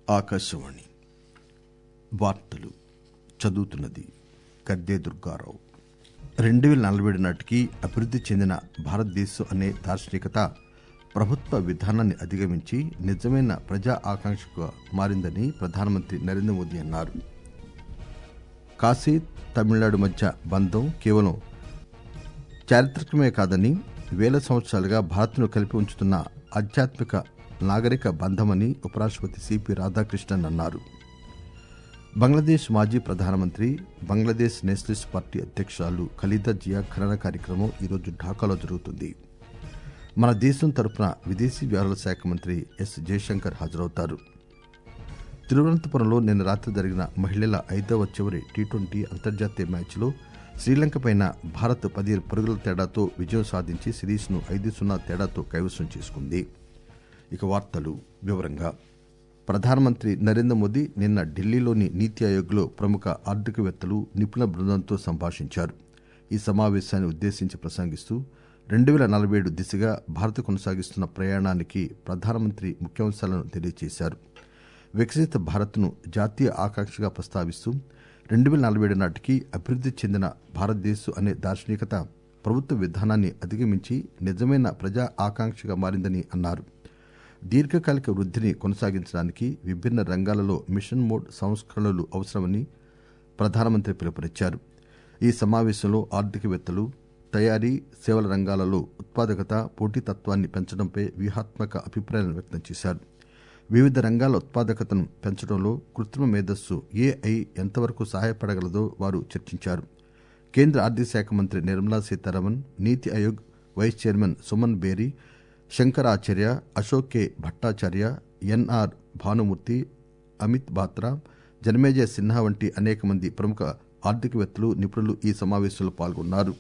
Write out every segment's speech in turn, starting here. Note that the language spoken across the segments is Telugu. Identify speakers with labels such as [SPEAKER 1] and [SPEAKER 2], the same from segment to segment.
[SPEAKER 1] ఆకాశవాణి వార్తలు చదువుతున్నది గద్దే దుర్గారావు రెండు పేల నలభై ఏడు నాటికి అభివృద్ది చెందిన భారతదేశం అనే దార్శనికత ప్రభుత్వ విధానాన్ని అధిగమించి నిజమైన ప్రజా ఆకాంక్షగా మారిందని ప్రధానమంత్రి నరేంద్ర మోదీ అన్నారు కాశీ తమిళనాడు మధ్య బంధం కేవలం చారిత్రకమే కాదని వేల సంవత్సరాలుగా భారత్ను కలిపి ఉంచుతున్న ఆధ్యాత్మిక నాగరిక బంధమని ఉపరాష్టపతి సిపి రాధాకృష్ణన్ అన్నారు బంగ్లాదేశ్ మాజీ ప్రధానమంత్రి బంగ్లాదేశ్ నేషనలిస్ట్ పార్టీ అధ్యక్షురాలు ఖలీదా జియా ఖనన కార్యక్రమం ఈరోజు ఢాకాలో జరుగుతుంది మన దేశం తరపున విదేశీ వ్యవహారాల శాఖ మంత్రి ఎస్ జయశంకర్ హాజరవుతారు తిరువనంతపురంలో నిన్న రాత్రి జరిగిన మహిళల ఐదవ చివరి టీ ట్వంటీ అంతర్జాతీయ మ్యాచ్లో శ్రీలంకపై భారత్ పదిహేను పరుగుల తేడాతో విజయం సాధించి సిరీస్ను ఐదు సున్నా తేడాతో కైవసం చేసుకుంది ఇక వార్తలు వివరంగా ప్రధానమంత్రి నరేంద్ర మోదీ నిన్న ఢిల్లీలోని నీతి ఆయోగ్లో ప్రముఖ ఆర్థికవేత్తలు నిపుణుల బృందంతో సంభాషించారు ఈ సమావేశాన్ని ఉద్దేశించి ప్రసంగిస్తూ రెండు పేల నలభై ఏడు దిశగా భారత్ కొనసాగిస్తున్న ప్రయాణానికి ప్రధానమంత్రి ముఖ్యాంశాలను తెలియజేశారు వికసిత భారత్ను జాతీయ ఆకాంక్షగా ప్రస్తావిస్తూ రెండు పేల నలభై ఏడు నాటికి అభివృద్ది చెందిన భారతదేశం అనే దార్శనికత ప్రభుత్వ విధానాన్ని అధిగమించి నిజమైన ప్రజా ఆకాంక్షగా మారిందని అన్నారు దీర్ఘకాలిక వృద్దిని కొనసాగించడానికి విభిన్న రంగాలలో మిషన్ మోడ్ సంస్కరణలు అవసరమని ప్రధానమంత్రి పిలుపునిచ్చారు ఈ సమావేశంలో ఆర్థికవేత్తలు తయారీ సేవల రంగాలలో ఉత్పాదకత పోటీతత్వాన్ని పెంచడంపై వ్యూహాత్మక అభిప్రాయాలను వ్యక్తం చేశారు వివిధ రంగాల ఉత్పాదకతను పెంచడంలో కృత్రిమ మేధస్సు ఏఐ ఎంతవరకు సహాయపడగలదో వారు చర్చించారు కేంద్ర ఆర్థిక శాఖ మంత్రి Nirmala Sitharaman Niti Aayog vice chairman Suman Bery Shankaracharya Ashok K Bhattacharya NR Bhanumurthy Amit Batra Janmejaya Sinha వంటి అనేక మంది ప్రముఖ ఆర్థికవేత్తలు నిపుణులు ఈ సమావేశంలో పాల్గొన్నారు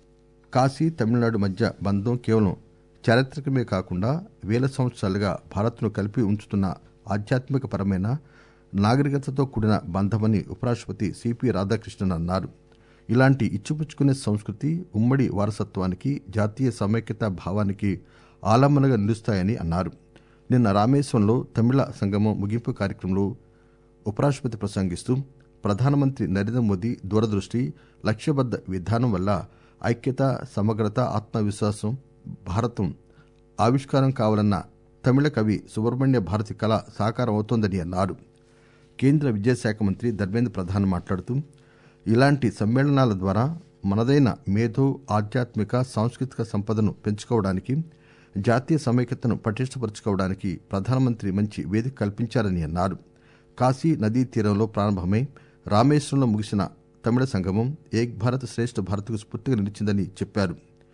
[SPEAKER 1] కాశీ తమిళనాడు మధ్య బంధం కేవలం చారిత్రకమే కాకుండా వేల సంవత్సరాలుగా భారత్ను కలిపి ఉంచుతున్న ఆధ్యాత్మిక పరమైన నాగరికతతో కూడిన బంధమని ఉపరాష్టపతి సిపి రాధాకృష్ణన్ అన్నారు ఇలాంటి ఇచ్చిపుచ్చుకునే సంస్కృతి ఉమ్మడి వారసత్వానికి జాతీయ సమైక్యత భావానికి ఆలంబనగా నిలుస్తాయని అన్నారు నిన్న రామేశ్వరంలో తమిళ సంగమం ముగింపు కార్యక్రమంలో ఉపరాష్టపతి ప్రసంగిస్తూ ప్రధానమంత్రి నరేంద్ర మోదీ దూరదృష్టి లక్ష్యబద్ద విధానం వల్ల ఐక్యత సమగ్రత ఆత్మవిశ్వాసం భారతం ఆవిష్కారం కావాలన్న తమిళ కవి సుబ్రహ్మణ్య భారతి కళ సాకారం అవుతోందని అన్నారు కేంద్ర విద్యాశాఖ మంత్రి ధర్మేంద్ర ప్రధాన్ మాట్లాడుతూ ఇలాంటి సమ్మేళనాల ద్వారా మనదైన మేధో ఆధ్యాత్మిక సాంస్కృతిక సంపదను పెంచుకోవడానికి జాతీయ సమైక్యతను పటిష్టపరచుకోవడానికి ప్రధానమంత్రి మంచి వేదిక కల్పించారని అన్నారు కాశీ నదీ తీరంలో ప్రారంభమై రామేశ్వరంలో ముగిసిన తమిళ సంగమం ఏక్ భారత్ శ్రేష్ఠ భారత్కు స్ఫూర్తిగా నిలిచిందని చెప్పారు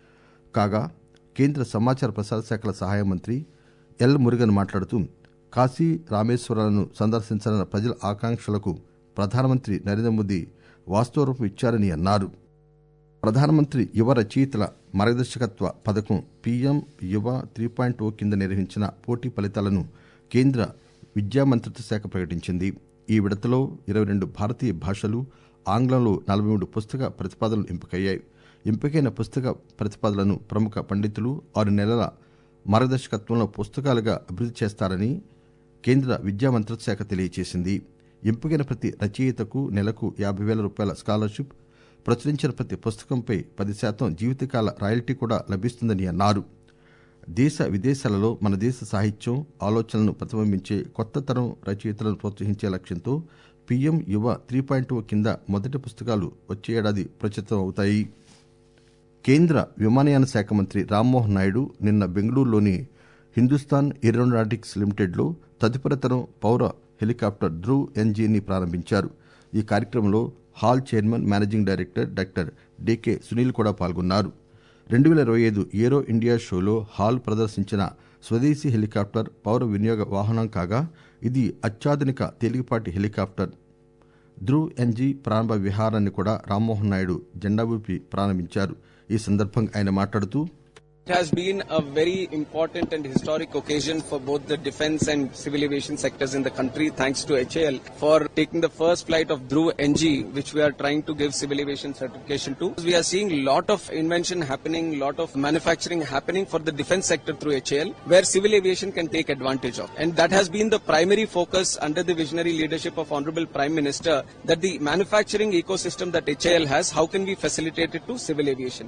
[SPEAKER 1] కాగా కేంద్ర సమాచార ప్రసార శాఖల సహాయ మంత్రి ఎల్ మురుగన్ మాట్లాడుతూ కాశీ రామేశ్వరాలను సందర్శించాలన్న ప్రజల ఆకాంక్షలకు ప్రధానమంత్రి నరేంద్ర మోదీ వాస్తవ రూపం ఇచ్చారని అన్నారు ప్రధానమంత్రి యువ రచయితల మార్గదర్శకత్వ పథకం పీఎం యువ త్రీ పాయింట్ ఓ కింద నిర్వహించిన పోటీ ఫలితాలను కేంద్ర విద్యా మంత్రిత్వ శాఖ ప్రకటించింది ఈ విడతలో ఇరవై రెండు భారతీయ భాషలు ఆంగ్లంలో నలభై మూడు పుస్తక ప్రతిపాదనలు ఎంపికయ్యాయి ఎంపికైన పుస్తక ప్రతిపాదనలను ప్రముఖ పండితులు ఆరు నెలల మార్గదర్శకత్వంలో పుస్తకాలుగా అభివృద్ది చేస్తారని కేంద్ర విద్యా మంత్రిత్వ శాఖ తెలియజేసింది ఎంపికైన ప్రతి రచయితకు నెలకు యాభై వేల రూపాయల స్కాలర్షిప్ ప్రచురించిన ప్రతి పుస్తకంపై పది శాతం జీవితకాల రాయల్టీ కూడా లభిస్తుందని అన్నారు దేశ విదేశాలలో మన దేశ సాహిత్యం ఆలోచనలను ప్రతిబింబించే కొత్త తరం రచయితలను ప్రోత్సహించే లక్ష్యంతో పీఎం యువ త్రీ పాయింట్ ఓ కింద మొదటి పుస్తకాలు వచ్చే ఏడాది ప్రచురితం అవుతాయి కేంద్ర విమానయాన శాఖ మంత్రి రామ్మోహన్ నాయుడు నిన్న బెంగళూరులోని హిందుస్థాన్ ఏరోనాటిక్స్ లిమిటెడ్లో తదుపరి తరం పౌర హెలికాప్టర్ ధ్రువ్ ఎన్జీని ప్రారంభించారు ఈ కార్యక్రమంలో HAL chairman managing director doctor DK Sunil కూడా పాల్గొన్నారు రెండు వేల ఇరవై ఐదు ఏరో ఇండియా షోలో హాల్ ప్రదర్శించిన స్వదేశీ హెలికాప్టర్ పౌర వినియోగ వాహనం కాగా ఇది అత్యాధునిక తేలికపాటి హెలికాప్టర్ ధ్రువ్ ఎన్జీ ప్రారంభ విహారాన్ని కూడా రామ్మోహన్ నాయుడు జెండా ఊపి ప్రారంభించారు ఈ సందర్భంగా ఆయన మాట్లాడుతూ
[SPEAKER 2] It has been a very important and historic occasion for both the defense and civil aviation sectors in the country, thanks to HAL for taking the first flight of Dhruv NG, which we are trying to give civil aviation certification to. We are seeing a lot of invention happening, lot of manufacturing happening for the defense sector through HAL, where civil aviation can take advantage of. And that has been the primary focus under the visionary leadership of Honorable Prime Minister, that the manufacturing ecosystem that HAL has, how can we facilitate it to civil aviation?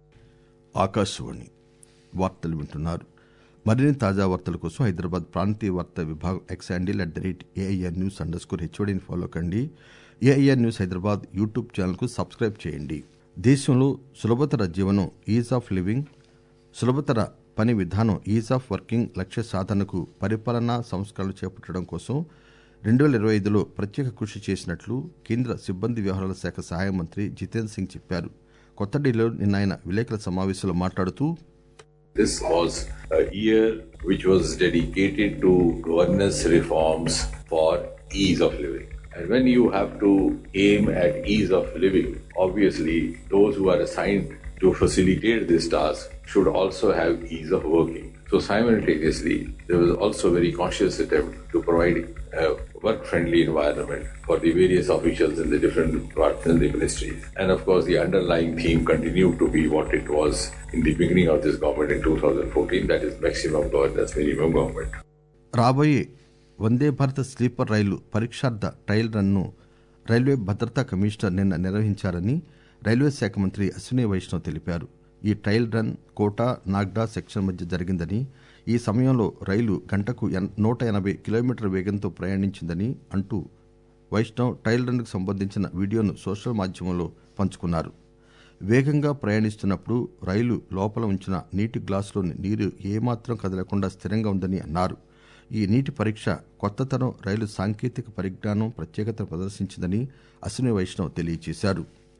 [SPEAKER 1] Akashvani వార్తలు వింటున్నారు మరిన్ని తాజా వార్తల కోసం హైదరాబాద్ ప్రాంతీయ వార్తా విభాగం X handle at the rate AIR news underscore స్కోర్ హెచ్ఓడిని ఫాలో కండి ఏఐఆర్ న్యూస్ హైదరాబాద్ యూట్యూబ్ ఛానల్కు సబ్స్క్రైబ్ చేయండి దేశంలో సులభతర జీవనం ఈజ్ ఆఫ్ లివింగ్ సులభతర పని విధానం ఈజ్ ఆఫ్ వర్కింగ్ లక్ష్య సాధనకు పరిపాలనా సంస్కరణలు చేపట్టడం కోసం రెండు వేల ఇరవై ఐదులో ప్రత్యేక కృషి చేసినట్లు కేంద్ర సిబ్బంది వ్యవహారాల శాఖ సహాయ మంత్రి జితేంద్ర సింగ్ చెప్పారు కొత్త ఢిల్లీలో నిన్న ఆయన విలేకరుల సమావేశంలో మాట్లాడుతూ
[SPEAKER 3] This was a year which was dedicated to governance reforms for ease of living. And when you have to aim at ease of living, obviously those who are assigned to facilitate this task should also have ease of working. So simultaneously, there was also a very conscious attempt to provide a work-friendly environment for the various officials in the different departments and the ministries. And of course, the underlying theme continued to be what it was in the beginning of this government in 2014, that is maximum governance, minimum government.
[SPEAKER 1] రాబోయే వందే భారత్ స్లీపర్ రైలు పరీక్షార్థ ట్రయల్ రన్ను రైల్వే భద్రతా కమిషనర్ నిన్న నిర్వహించారని రైల్వే శాఖ మంత్రి అశ్విని వైష్ణవ్ తెలిపారు ఈ trial run Kota Nagda section మధ్య జరిగిందని ఈ సమయంలో రైలు గంటకు ఎన్- నూట ఎనభై కిలోమీటర్ల వేగంతో ప్రయాణించిందని అంటూ వైష్ణవ్ ట్రయల్ రన్కు సంబంధించిన వీడియోను సోషల్ మాధ్యమంలో పంచుకున్నారు వేగంగా ప్రయాణిస్తున్నప్పుడు రైలు లోపల ఉంచిన నీటి గ్లాసులోని నీరు ఏమాత్రం కదలకుండా స్థిరంగా ఉందని అన్నారు ఈ నీటి పరీక్ష కొత్త తరం రైలు సాంకేతిక పరిజ్ఞానం ప్రత్యేకత ప్రదర్శించిందని అశ్విని వైష్ణవ్ తెలియజేశారు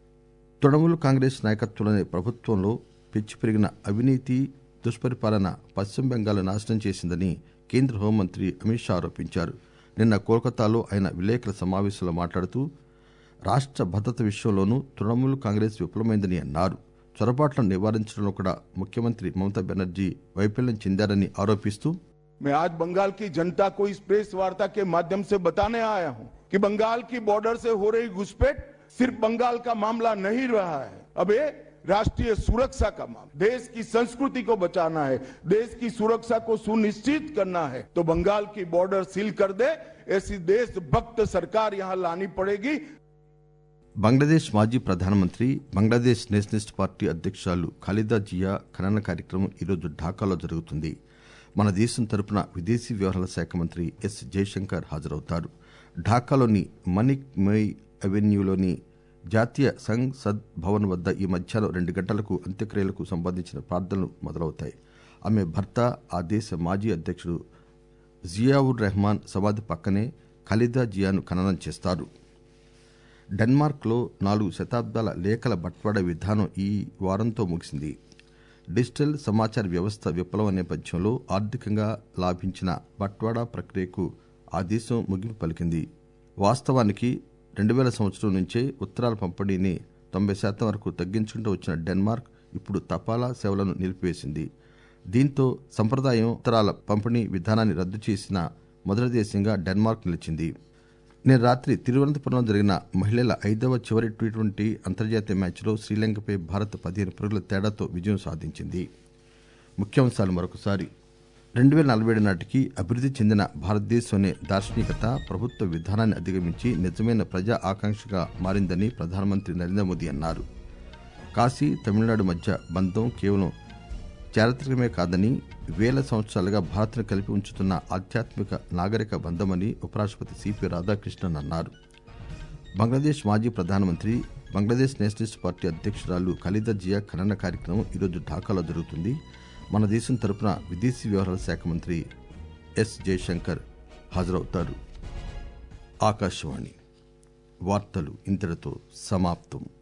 [SPEAKER 1] తృణమూల్ కాంగ్రెస్ నాయకత్వంలోని ప్రభుత్వంలో పెంచి పెరిగిన అవినీతి దుష్పరిపాలన పశ్చిమ బెంగాల్ నాశనం చేసిందని కేంద్ర హోంమంత్రి అమిత్ షా ఆరోపించారు నిన్న కోల్కతాలో ఆయన విలేకరుల సమావేశంలో మాట్లాడుతూ రాష్ట్ర భద్రత విషయంలోనూ తృణమూల్ కాంగ్రెస్ విఫలమైందని అన్నారు చొరబాట్లను నివారించడంలో కూడా ముఖ్యమంత్రి మమతా బెనర్జీ వైఫల్యం చెందారని ఆరోపిస్తూ
[SPEAKER 4] मैं आज बंगाल की जनता को इस प्रेस वार्ता के माध्यम से बताने आया हूं कि बंगाल की बॉर्डर से हो रही घुसपैठ सिर्फ बंगाल का मामला नहीं रहा है अब ये राष्ट्रीय सुरक्षा का मामला देश की संस्कृति को बचाना है देश की सुरक्षा को सुनिश्चित करना है तो बंगाल की बॉर्डर सील कर दे ऐसी देशभक्त सरकार यहां लानी पड़ेगी
[SPEAKER 1] బంగ్లాదేశ్ మాజీ ప్రధానమంత్రి బంగ్లాదేశ్ నేషనలిస్ట్ పార్టీ అధ్యక్షురాలు ఖాలిదా జియా ఖనన కార్యక్రమం ఈరోజు ఢాకాలో జరుగుతుంది మన దేశం తరపున విదేశీ వ్యవహారాల శాఖ మంత్రి ఎస్ జయశంకర్ హాజరవుతారు ఢాకాలోని మనిక్ మెయ్ అవెన్యూలోని జాతీయ సంఘ్ సద్ భవన్ వద్ద ఈ మధ్యాహ్నం రెండు గంటలకు అంత్యక్రియలకు సంబంధించిన ప్రార్థనలు మొదలవుతాయి ఆమె భర్త ఆ దేశ మాజీ అధ్యక్షుడు జియావుర్ రెహమాన్ సమాధి పక్కనే ఖలీదా జియాను ఖననం చేస్తారు డెన్మార్క్లో నాలుగు శతాబ్దాల లేఖల బట్వాడా విధానం ఈ వారంతో ముగిసింది డిజిటల్ సమాచార వ్యవస్థ విప్లవం నేపథ్యంలో ఆర్థికంగా లాభించిన బట్వాడా ప్రక్రియకు ఆ దేశం ముగింపు పలికింది వాస్తవానికి రెండు వేల సంవత్సరం నుంచే ఉత్తరాల పంపిణీని తొంభై శాతం వరకు తగ్గించుకుంటూ వచ్చిన డెన్మార్క్ ఇప్పుడు తపాలా సేవలను నిలిపివేసింది దీంతో సంప్రదాయం ఉత్తరాల పంపిణీ విధానాన్ని రద్దు చేసిన మొదటి దేశంగా డెన్మార్క్ నిలిచింది నిన్న రాత్రి తిరువనంతపురంలో జరిగిన మహిళల ఐదవ చివరి టీ ట్వంటీ అంతర్జాతీయ మ్యాచ్లో శ్రీలంకపై భారత్ పదిహేను పరుగుల తేడాతో విజయం సాధించింది ముఖ్యాంశాలు మరొకసారి రెండు వేల నలభై ఏడు నాటికి అభివృద్ధి చెందిన భారతదేశం అనే దార్శనికత ప్రభుత్వ విధానాన్ని అధిగమించి నిజమైన ప్రజా ఆకాంక్షగా మారిందని ప్రధానమంత్రి నరేంద్ర మోదీ అన్నారు కాశీ తమిళనాడు మధ్య బంధం కేవలం చారిత్రకమే కాదని వేల సంవత్సరాలుగా భారత్ను కలిపి ఉంచుతున్న ఆధ్యాత్మిక నాగరిక బంధమని ఉపరాష్ట్రపతి సిపి రాధాకృష్ణన్ అన్నారు బంగ్లాదేశ్ మాజీ ప్రధానమంత్రి బంగ్లాదేశ్ నేషనలిస్ట్ పార్టీ అధ్యక్షురాలు ఖలీదా జియా ఖనన కార్యక్రమం ఈరోజు ఢాకాలో జరుగుతుంది మన దేశం తరపున విదేశీ వ్యవహారాల శాఖ మంత్రి ఎస్ జయశంకర్ హాజరవుతారు ఆకాశవాణి వార్తలు ఇంతటితో సమాప్తం